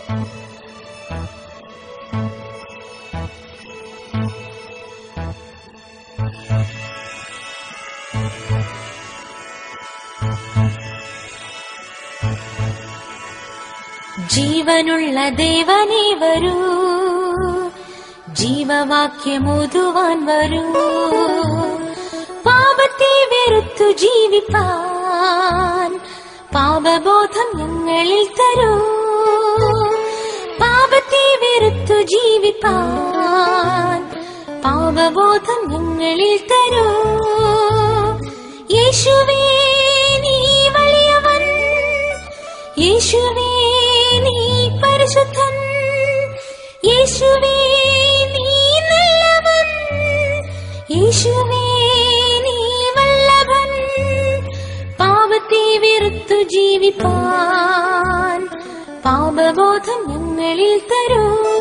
ജീവനുള്ള ദേവനേ വരൂ ജീവവാക്യമോതുവാൻ വരൂ പാപത്തെ വെറുത്തു ജീവിപ്പാൻ പാപബോധം ഞങ്ങളിൽ തരൂ പാപത്തെ വെറുത്തു ജീവിപ്പാൻ പാപബോധം ഞങ്ങളിൽ തരൂ യേശുവേ നീ വലിയവൻ യേശുവേ നീ പരിശുദ്ധൻ യേശുവേ നീ നല്ലവൻ യേശുവേ നീ വല്ലഭൻ പാപത്തെ വെറുത്തു ജീവിപ്പാൻ പാപബോധം ഞങ്ങളിൽ തരൂ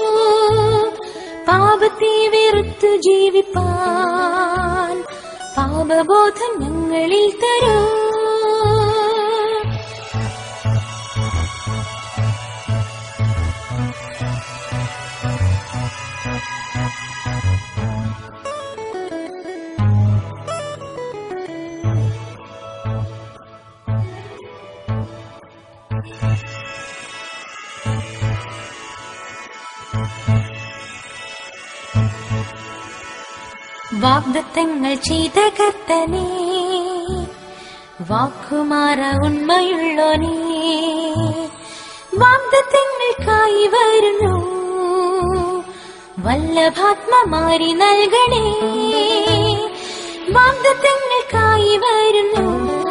പാപത്തെ വെറുത്തു ജീവിപ്പാൻ പാപബോധം ഞങ്ങളിൽ തരൂ വാഗ്ദത്തങ്ങൾ ചെയ്ത കർത്തനേ വാക്കുമാറ ഉണ്മയുള്ളോനേ വാഗ്ദത്തങ്ങൾക്കായി വരുന്നു വല്ലഭാത്മമാരി നൽകണേ വാഗ്ദത്തങ്ങൾക്കായി വരുന്നു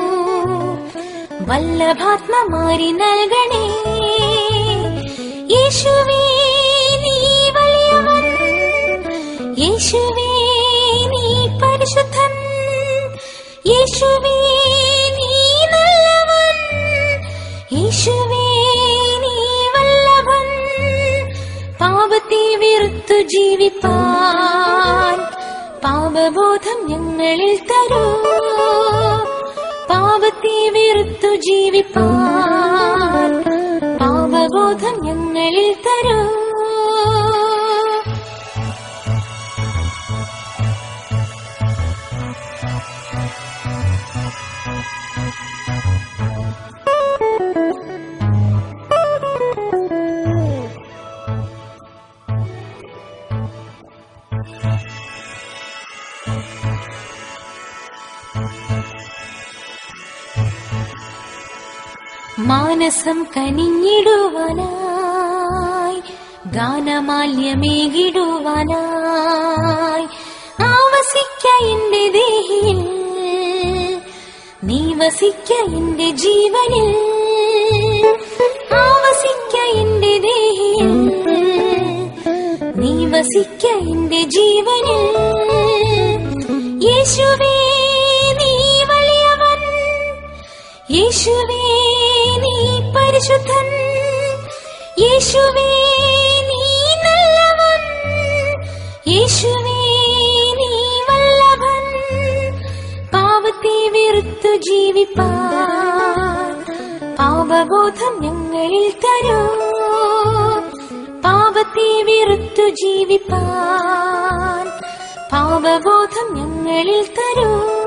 വല്ലഭാത്മമാരി നൽകണേ യേശുവേ നീ വലിയവൻ യേശുവേ നീ പരിശുദ്ധൻ യേശുവേ നീ നല്ലവൻ യേശുവേ നീ വല്ലഭൻ പാപത്തെ വെറുത്തു ജീവിപ്പാൻ പാപബോധം ഞങ്ങളിൽ തരൂ പാപത്തെ വെറുത്തു ജീവിപ്പാൻ പാപബോധം ഞങ്ങളിൽ തരൂ മാനസം കനിഞ്ഞിടുവാനായി ഗാനമാല്യമേകിടുവാനായി ആവസിക്ക എന്റെ ദേഹിയിൽ നീ വസിക്ക എന്റെ ജീവനിൽ ആവസിക്ക എന്റെ ദേഹിയിൽ നീ വസിക്ക എന്റെ ജീവനിൽ യേശുവേ നീ വലിയവൻ യേശുവേ നീ പരിശുദ്ധൻ യേശുവേ നീ നല്ലവൻ യേശുവേ നീ വല്ലഭൻ പാപത്തെ വെറുത്തു ജീവിപ്പാൻ പാപബോധം ഞങ്ങളിൽ തരൂ പാപത്തെ വെറുത്തു ജീവിപ്പാൻ പാപബോധം ഞങ്ങളിൽ തരൂ